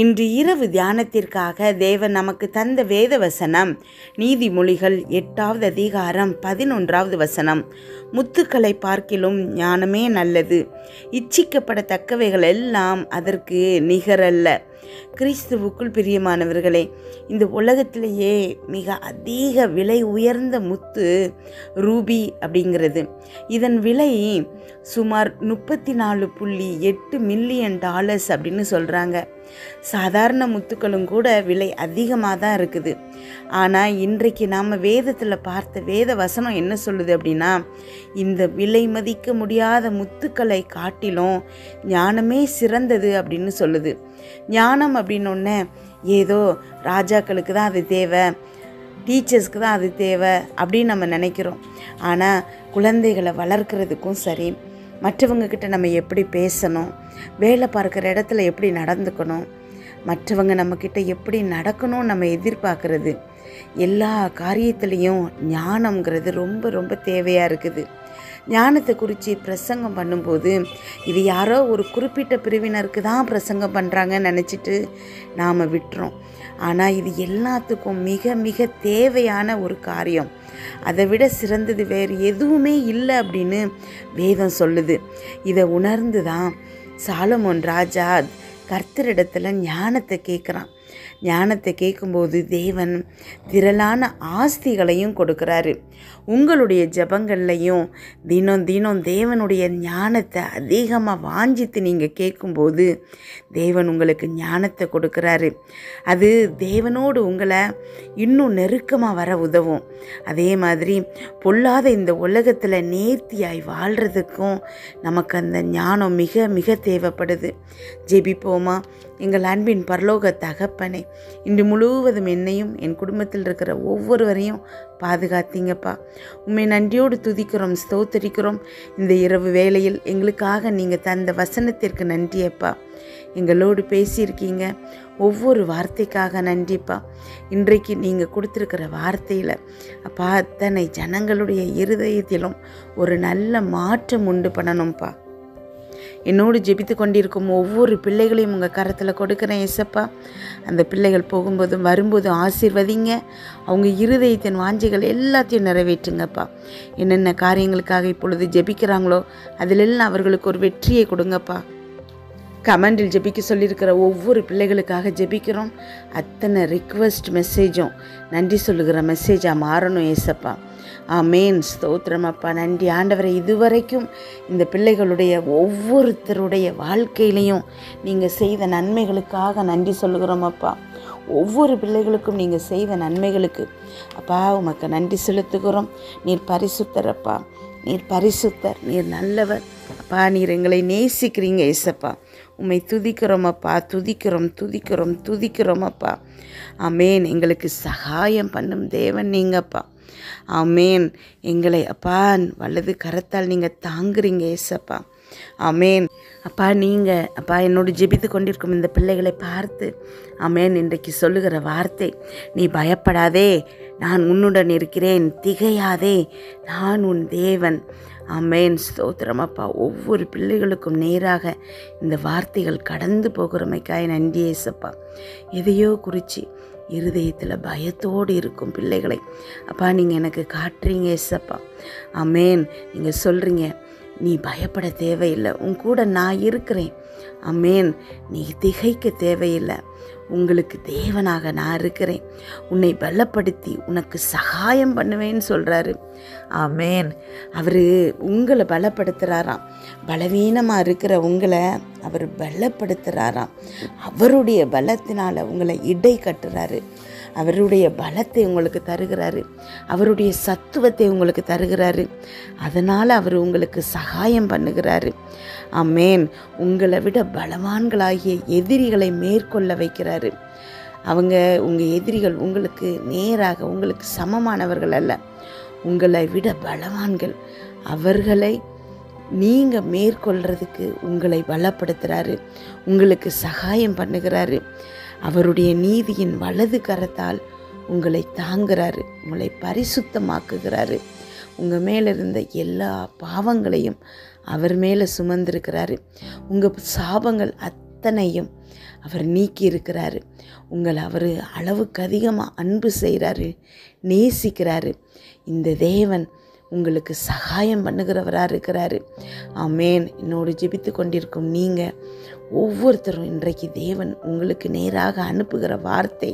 இன்று இரவு தியானத்திற்காக தேவன் நமக்கு தந்த வேத வசனம் நீதிமொழிகள் எட்டாவது அதிகாரம் பதினொன்றாவது வசனம் முத்துக்களை பார்க்கிலும் ஞானமே நல்லது இச்சிக்கப்படத்தக்கவைகள் எல்லாம் அதற்கு நிகரல்ல கிறிஸ்துவுக்குள் பிரியமானவர்களே இந்த உலகத்திலேயே மிக அதிக விலை உயர்ந்த முத்து ரூபி அப்படிங்கிறது இதன் விலை சுமார் முப்பத்தி நாலு புள்ளி எட்டு மில்லியன் டாலர்ஸ் அப்படின்னு சொல்கிறாங்க சாதாரண முத்துக்களும் கூட விலை அதிகமாக தான் இருக்குது ஆனால் இன்றைக்கு நாம் வேதத்தில் பார்த்த வேத வசனம் என்ன சொல்லுது அப்படின்னா இந்த விலை மதிக்க முடியாத முத்துக்களை காட்டிலும் ஞானமே சிறந்தது அப்படின்னு சொல்லுது ஞானம் அப்படின்னொன்னே ஏதோ ராஜாக்களுக்கு தான் அது தேவை டீச்சர்ஸ்க்கு தான் அது தேவை அப்படின்னு நம்ம நினைக்கிறோம் ஆனால் குழந்தைகளை வளர்க்குறதுக்கும் சரி மற்றவங்க கிட்ட நம்ம எப்படி பேசணும் வேலை பார்க்குற இடத்துல எப்படி நடந்துக்கணும் மற்றவங்க நம்மக்கிட்ட எப்படி நடக்கணும்னு நம்ம எதிர்பார்க்குறது எல்லா காரியத்துலேயும் ஞானம்ங்கிறது ரொம்ப ரொம்ப தேவையாக இருக்குது ஞானத்தை குறித்து பிரசங்கம் பண்ணும்போது இது யாரோ ஒரு குறிப்பிட்ட பிரிவினருக்கு தான் பிரசங்கம் பண்ணுறாங்கன்னு நினச்சிட்டு நாம் விட்டுறோம் ஆனால் இது எல்லாத்துக்கும் மிக மிக தேவையான ஒரு காரியம் அதை விட சிறந்தது வேறு எதுவுமே இல்லை அப்படின்னு வேதம் சொல்லுது இதை உணர்ந்து தான் சாலமோன் ராஜா கர்த்தரிடத்தில் ஞானத்தை கேட்குறான் ஞானத்தை கேட்கும்போது தேவன் திரளான ஆஸ்திகளையும் கொடுக்குறாரு உங்களுடைய ஜபங்கள்லையும் தினம் தினம் தேவனுடைய ஞானத்தை அதிகமாக வாஞ்சித்து நீங்கள் கேட்கும்போது தேவன் உங்களுக்கு ஞானத்தை கொடுக்குறாரு அது தேவனோடு உங்களை இன்னும் நெருக்கமாக வர உதவும் அதே மாதிரி பொல்லாத இந்த உலகத்தில் நேர்த்தியாய் வாழ்கிறதுக்கும் நமக்கு அந்த ஞானம் மிக மிக தேவைப்படுது ஜெபிப்போமா எங்கள் அன்பின் பரலோக தகப்பனே இன்று முழுவதும் என்னையும் என் குடும்பத்தில் இருக்கிற ஒவ்வொருவரையும் பாதுகாத்தீங்கப்பா உண்மை நன்றியோடு துதிக்கிறோம் ஸ்தோத்தரிக்கிறோம் இந்த இரவு வேளையில் எங்களுக்காக நீங்கள் தந்த வசனத்திற்கு நன்றியப்பா எங்களோடு பேசியிருக்கீங்க ஒவ்வொரு வார்த்தைக்காக நன்றிப்பா இன்றைக்கு நீங்கள் கொடுத்துருக்கிற வார்த்தையில் அப்பா அத்தனை ஜனங்களுடைய இருதயத்திலும் ஒரு நல்ல மாற்றம் உண்டு பண்ணணும்ப்பா என்னோடு ஜெபித்து கொண்டிருக்கும் ஒவ்வொரு பிள்ளைகளையும் உங்கள் கரத்தில் கொடுக்குறேன் ஏசப்பா அந்த பிள்ளைகள் போகும்போதும் வரும்போதும் ஆசீர்வதிங்க அவங்க இருதயத்தின் வாஞ்சிகள் எல்லாத்தையும் நிறைவேற்றுங்கப்பா என்னென்ன காரியங்களுக்காக இப்பொழுது ஜெபிக்கிறாங்களோ அதிலெல்லாம் அவர்களுக்கு ஒரு வெற்றியை கொடுங்கப்பா கமெண்டில் ஜெபிக்க சொல்லியிருக்கிற ஒவ்வொரு பிள்ளைகளுக்காக ஜெபிக்கிறோம் அத்தனை ரிக்வெஸ்ட் மெசேஜும் நன்றி சொல்லுகிற மெசேஜாக மாறணும் ஏசப்பா ஆமேன் ஸ்தோத்திரம் அப்பா நன்றி ஆண்டவரை இதுவரைக்கும் இந்த பிள்ளைகளுடைய ஒவ்வொருத்தருடைய வாழ்க்கையிலையும் நீங்கள் செய்த நன்மைகளுக்காக நன்றி சொல்லுகிறோம் அப்பா ஒவ்வொரு பிள்ளைகளுக்கும் நீங்கள் செய்த நன்மைகளுக்கு அப்பா உமக்கு நன்றி செலுத்துகிறோம் நீர் பரிசுத்தரப்பா நீர் பரிசுத்தர் நீர் நல்லவர் அப்பா நீர் எங்களை நேசிக்கிறீங்க ஏசப்பா உம்மை துதிக்கிறோம் அப்பா துதிக்கிறோம் துதிக்கிறோம் துதிக்கிறோம் அப்பா ஆமேன் எங்களுக்கு சகாயம் பண்ணும் தேவன் நீங்கப்பா ஆமேன் எங்களை அப்பா வலது கரத்தால் நீங்கள் தாங்குறீங்க ஏசப்பா ஆமேன் அப்பா நீங்கள் அப்பா என்னோடு ஜெபித்து கொண்டிருக்கும் இந்த பிள்ளைகளை பார்த்து ஆமேன் இன்றைக்கு சொல்லுகிற வார்த்தை நீ பயப்படாதே நான் உன்னுடன் இருக்கிறேன் திகையாதே நான் உன் தேவன் ஆமேன் ஸ்தோத்திரம் அப்பா ஒவ்வொரு பிள்ளைகளுக்கும் நேராக இந்த வார்த்தைகள் கடந்து போகிறமைக்காய் நன்றி ஏசப்பா எதையோ குறித்து இருதயத்தில் பயத்தோடு இருக்கும் பிள்ளைகளை அப்பா நீங்கள் எனக்கு காட்டுறீங்க ஏசப்பா ஆமேன் நீங்கள் சொல்கிறீங்க நீ பயப்பட தேவையில்லை உன் கூட நான் இருக்கிறேன் அமேன் நீ திகைக்க தேவையில்லை உங்களுக்கு தேவனாக நான் இருக்கிறேன் உன்னை பலப்படுத்தி உனக்கு சகாயம் பண்ணுவேன்னு சொல்கிறாரு ஆமேன் அவர் உங்களை பலப்படுத்துகிறாராம் பலவீனமாக இருக்கிற உங்களை அவர் பலப்படுத்துகிறாராம் அவருடைய பலத்தினால் உங்களை இடை கட்டுறாரு அவருடைய பலத்தை உங்களுக்கு தருகிறாரு அவருடைய சத்துவத்தை உங்களுக்கு தருகிறாரு அதனால் அவர் உங்களுக்கு சகாயம் பண்ணுகிறாரு அம்மேன் உங்களை விட பலவான்களாகிய எதிரிகளை மேற்கொள்ள வைக்கிறாரு அவங்க உங்கள் எதிரிகள் உங்களுக்கு நேராக உங்களுக்கு சமமானவர்கள் அல்ல உங்களை விட பலவான்கள் அவர்களை நீங்கள் மேற்கொள்கிறதுக்கு உங்களை பலப்படுத்துகிறாரு உங்களுக்கு சகாயம் பண்ணுகிறாரு அவருடைய நீதியின் வலது கரத்தால் உங்களை தாங்குறாரு உங்களை பரிசுத்தமாக்குகிறாரு உங்கள் மேலே இருந்த எல்லா பாவங்களையும் அவர் மேலே சுமந்திருக்கிறாரு உங்கள் சாபங்கள் அத்தனையும் அவர் நீக்கி இருக்கிறாரு உங்களை அவர் அளவுக்கு அதிகமாக அன்பு செய்கிறாரு நேசிக்கிறாரு இந்த தேவன் உங்களுக்கு சகாயம் பண்ணுகிறவராக இருக்கிறாரு ஆமேன் என்னோடு ஜெபித்து கொண்டிருக்கும் நீங்கள் ஒவ்வொருத்தரும் இன்றைக்கு தேவன் உங்களுக்கு நேராக அனுப்புகிற வார்த்தை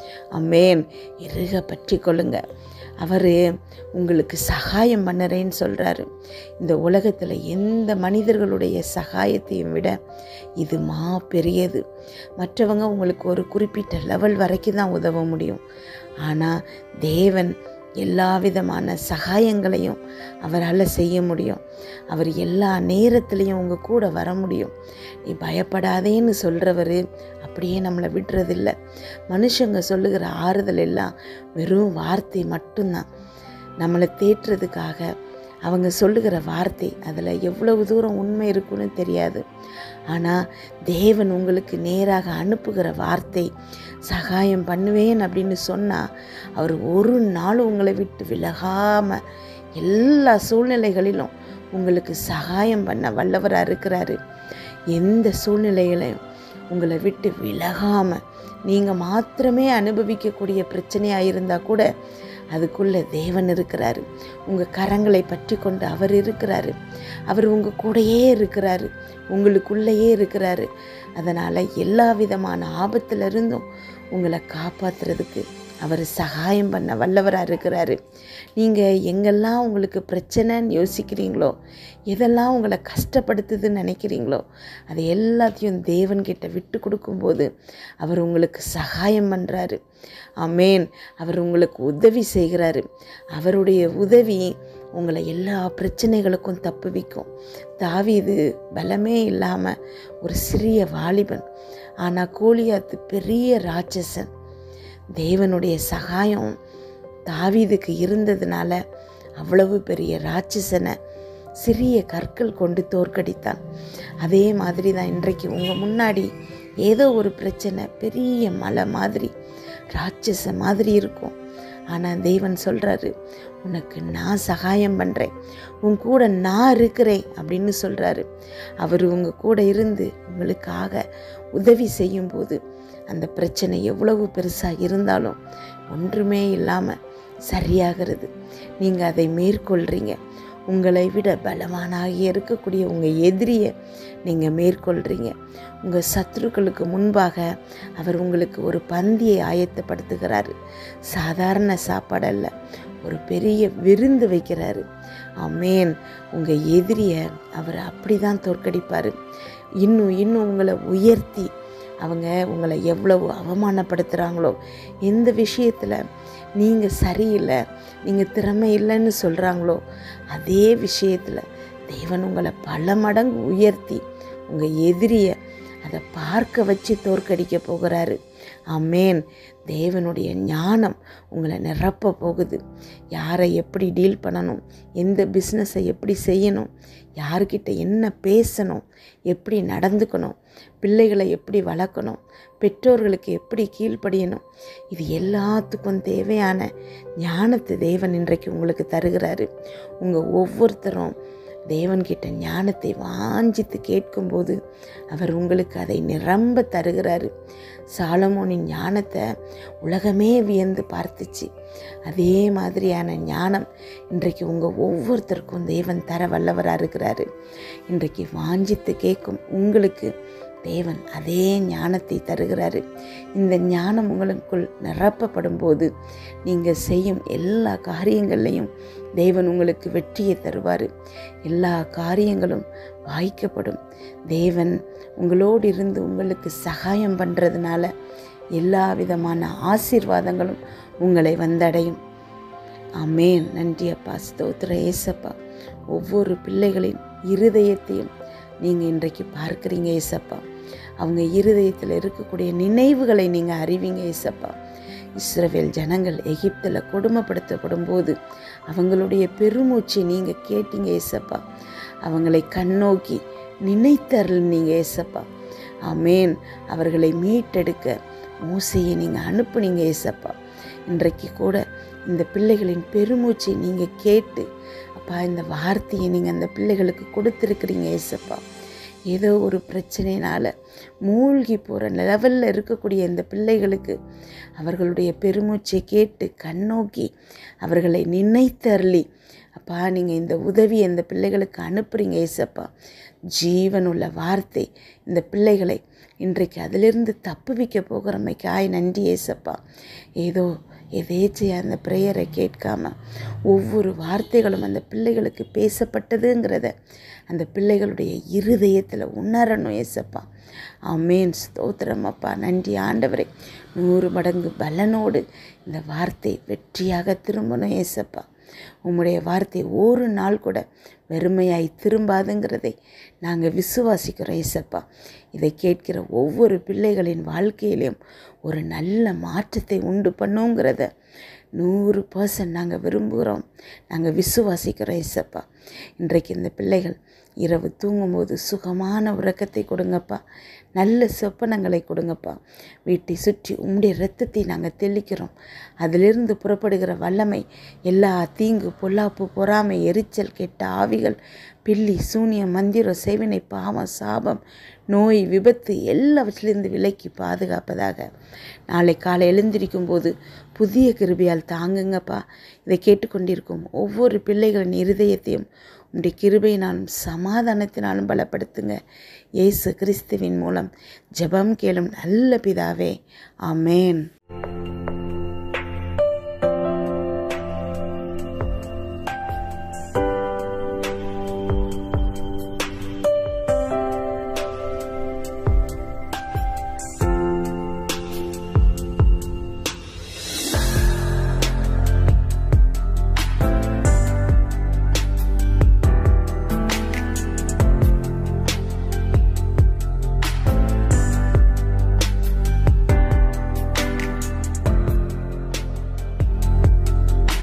அமேன் இறுக பற்றி கொள்ளுங்க அவர் உங்களுக்கு சகாயம் பண்ணுறேன்னு சொல்கிறாரு இந்த உலகத்தில் எந்த மனிதர்களுடைய சகாயத்தையும் விட இது மா பெரியது மற்றவங்க உங்களுக்கு ஒரு குறிப்பிட்ட லெவல் வரைக்கும் தான் உதவ முடியும் ஆனால் தேவன் எல்லா விதமான சகாயங்களையும் அவரால் செய்ய முடியும் அவர் எல்லா நேரத்துலேயும் உங்கள் கூட வர முடியும் நீ பயப்படாதேன்னு சொல்கிறவர் அப்படியே நம்மளை விடுறதில்ல மனுஷங்க சொல்லுகிற ஆறுதல் எல்லாம் வெறும் வார்த்தை மட்டும்தான் நம்மளை தேற்றுறதுக்காக அவங்க சொல்லுகிற வார்த்தை அதில் எவ்வளவு தூரம் உண்மை இருக்குன்னு தெரியாது ஆனால் தேவன் உங்களுக்கு நேராக அனுப்புகிற வார்த்தை சகாயம் பண்ணுவேன் அப்படின்னு சொன்னால் அவர் ஒரு நாள் உங்களை விட்டு விலகாமல் எல்லா சூழ்நிலைகளிலும் உங்களுக்கு சகாயம் பண்ண வல்லவராக இருக்கிறாரு எந்த சூழ்நிலைகளையும் உங்களை விட்டு விலகாமல் நீங்கள் மாத்திரமே அனுபவிக்கக்கூடிய பிரச்சனையாக இருந்தால் கூட அதுக்குள்ளே தேவன் இருக்கிறாரு உங்கள் கரங்களை பற்றி கொண்டு அவர் இருக்கிறாரு அவர் உங்கள் கூடயே இருக்கிறாரு உங்களுக்குள்ளேயே இருக்கிறாரு அதனால் எல்லா விதமான ஆபத்திலிருந்தும் உங்களை காப்பாற்றுறதுக்கு அவர் சகாயம் பண்ண வல்லவராக இருக்கிறாரு நீங்கள் எங்கெல்லாம் உங்களுக்கு பிரச்சனைன்னு யோசிக்கிறீங்களோ எதெல்லாம் உங்களை கஷ்டப்படுத்துதுன்னு நினைக்கிறீங்களோ அதை எல்லாத்தையும் தேவன்கிட்ட விட்டு கொடுக்கும்போது அவர் உங்களுக்கு சகாயம் பண்ணுறாரு அமேன் அவர் உங்களுக்கு உதவி செய்கிறாரு அவருடைய உதவி உங்களை எல்லா பிரச்சனைகளுக்கும் தப்புவிக்கும் தாவீது பலமே இல்லாமல் ஒரு சிறிய வாலிபன் ஆனால் கோலியாத்து பெரிய ராட்சசன் தேவனுடைய சகாயம் தாவீதுக்கு இருந்ததுனால அவ்வளவு பெரிய ராட்சசனை சிறிய கற்கள் கொண்டு தோற்கடித்தான் அதே மாதிரி தான் இன்றைக்கு உங்கள் முன்னாடி ஏதோ ஒரு பிரச்சனை பெரிய மலை மாதிரி ராட்சச மாதிரி இருக்கும் ஆனால் தேவன் சொல்கிறாரு உனக்கு நான் சகாயம் பண்ணுறேன் உன் கூட நான் இருக்கிறேன் அப்படின்னு சொல்கிறாரு அவர் உங்கள் கூட இருந்து உங்களுக்காக உதவி செய்யும்போது அந்த பிரச்சனை எவ்வளவு பெருசாக இருந்தாலும் ஒன்றுமே இல்லாமல் சரியாகிறது நீங்கள் அதை மேற்கொள்கிறீங்க உங்களை விட பலவானாகி இருக்கக்கூடிய உங்கள் எதிரியை நீங்கள் மேற்கொள்கிறீங்க உங்கள் சத்துருக்களுக்கு முன்பாக அவர் உங்களுக்கு ஒரு பந்தியை ஆயத்தப்படுத்துகிறாரு சாதாரண சாப்பாடல்ல ஒரு பெரிய விருந்து வைக்கிறாரு ஆமேன் உங்கள் எதிரியை அவர் அப்படி தான் தோற்கடிப்பார் இன்னும் இன்னும் உங்களை உயர்த்தி அவங்க உங்களை எவ்வளவு அவமானப்படுத்துகிறாங்களோ எந்த விஷயத்தில் நீங்கள் சரியில்லை நீங்கள் திறமை இல்லைன்னு சொல்கிறாங்களோ அதே விஷயத்தில் தேவன் உங்களை பல மடங்கு உயர்த்தி உங்கள் எதிரியை அதை பார்க்க வச்சு தோற்கடிக்க போகிறாரு அமேன் தேவனுடைய ஞானம் உங்களை நிரப்ப போகுது யாரை எப்படி டீல் பண்ணணும் எந்த பிஸ்னஸை எப்படி செய்யணும் யார்கிட்ட என்ன பேசணும் எப்படி நடந்துக்கணும் பிள்ளைகளை எப்படி வளர்க்கணும் பெற்றோர்களுக்கு எப்படி கீழ்ப்படியணும் இது எல்லாத்துக்கும் தேவையான ஞானத்தை தேவன் இன்றைக்கு உங்களுக்கு தருகிறாரு உங்கள் ஒவ்வொருத்தரும் தேவன்கிட்ட ஞானத்தை வாஞ்சித்து கேட்கும்போது அவர் உங்களுக்கு அதை நிரம்ப தருகிறாரு சாலமோனின் ஞானத்தை உலகமே வியந்து பார்த்துச்சு அதே மாதிரியான ஞானம் இன்றைக்கு உங்கள் ஒவ்வொருத்தருக்கும் தேவன் தர வல்லவராக இருக்கிறாரு இன்றைக்கு வாஞ்சித்து கேட்கும் உங்களுக்கு தேவன் அதே ஞானத்தை தருகிறாரு இந்த ஞானம் உங்களுக்குள் நிரப்பப்படும் போது நீங்கள் செய்யும் எல்லா காரியங்கள்லையும் தேவன் உங்களுக்கு வெற்றியை தருவார் எல்லா காரியங்களும் வாய்க்கப்படும் தேவன் உங்களோடு இருந்து உங்களுக்கு சகாயம் பண்ணுறதுனால எல்லா விதமான ஆசீர்வாதங்களும் உங்களை வந்தடையும் ஆமேன் நன்றி அப்பா ஸ்தோத்திர ஏசப்பா ஒவ்வொரு பிள்ளைகளின் இருதயத்தையும் நீங்கள் இன்றைக்கு பார்க்குறீங்க ஏசப்பா அவங்க இருதயத்தில் இருக்கக்கூடிய நினைவுகளை நீங்கள் அறிவீங்க ஏசப்பா இஸ்ரவேல் ஜனங்கள் எகிப்தில் கொடுமைப்படுத்தப்படும் போது அவங்களுடைய பெருமூச்சை நீங்கள் கேட்டீங்க ஏசப்பா அவங்களை கண்ணோக்கி நினைத்தருள் நீங்கள் ஏசப்பா ஆமேன் அவர்களை மீட்டெடுக்க மூசையை நீங்கள் அனுப்புனீங்க ஏசப்பா இன்றைக்கு கூட இந்த பிள்ளைகளின் பெருமூச்சை நீங்கள் கேட்டு அப்பா இந்த வார்த்தையை நீங்கள் அந்த பிள்ளைகளுக்கு கொடுத்துருக்குறீங்க ஏசப்பா ஏதோ ஒரு பிரச்சனையினால் மூழ்கி போகிற லெவலில் இருக்கக்கூடிய இந்த பிள்ளைகளுக்கு அவர்களுடைய பெருமூச்சை கேட்டு கண்ணோக்கி அவர்களை நினைத்தருளி அப்பா நீங்கள் இந்த உதவி இந்த பிள்ளைகளுக்கு அனுப்புகிறீங்க ஏசப்பா ஜீவனுள்ள வார்த்தை இந்த பிள்ளைகளை இன்றைக்கு அதிலிருந்து தப்புவிக்க போகிறமைக்காய் நன்றி ஏசப்பா ஏதோ எதேச்சையாக அந்த ப்ரேயரை கேட்காம ஒவ்வொரு வார்த்தைகளும் அந்த பிள்ளைகளுக்கு பேசப்பட்டதுங்கிறத அந்த பிள்ளைகளுடைய இருதயத்தில் உணரணும் ஏசப்பா ஆமேன் ஸ்தோத்திரம் அப்பா நன்றி ஆண்டவரே நூறு மடங்கு பலனோடு இந்த வார்த்தை வெற்றியாக திரும்பணும் ஏசப்பா உம்முடைய வார்த்தை ஒரு நாள் கூட வெறுமையாய் திரும்பாதுங்கிறதை நாங்கள் விசுவாசிக்கிறோம் ஏசப்பா இதை கேட்கிற ஒவ்வொரு பிள்ளைகளின் வாழ்க்கையிலையும் ஒரு நல்ல மாற்றத்தை உண்டு பண்ணுங்கிறத நூறு பர்சன்ட் நாங்கள் விரும்புகிறோம் நாங்கள் விசுவாசிக்கிறோம் ஏசப்பா இன்றைக்கு இந்த பிள்ளைகள் இரவு தூங்கும்போது சுகமான உறக்கத்தை கொடுங்கப்பா நல்ல சொப்பனங்களை கொடுங்கப்பா வீட்டை சுற்றி உம்முடைய இரத்தத்தை நாங்கள் தெளிக்கிறோம் அதிலிருந்து புறப்படுகிற வல்லமை எல்லா தீங்கு பொல்லாப்பு பொறாமை எரிச்சல் கெட்ட ஆவிகள் பில்லி சூனியம் மந்திரம் சேவினை பாவம் சாபம் நோய் விபத்து எல்லாவற்றிலிருந்து விலக்கி பாதுகாப்பதாக நாளை காலை எழுந்திருக்கும் போது புதிய கிருபையால் தாங்குங்கப்பா இதை கேட்டுக்கொண்டிருக்கும் ஒவ்வொரு பிள்ளைகளின் இருதயத்தையும் உடைய கிருபையினாலும் சமாதானத்தினாலும் பலப்படுத்துங்க இயேசு கிறிஸ்துவின் மூலம் ஜெபம் கேளும் நல்ல பிதாவே ஆமேன்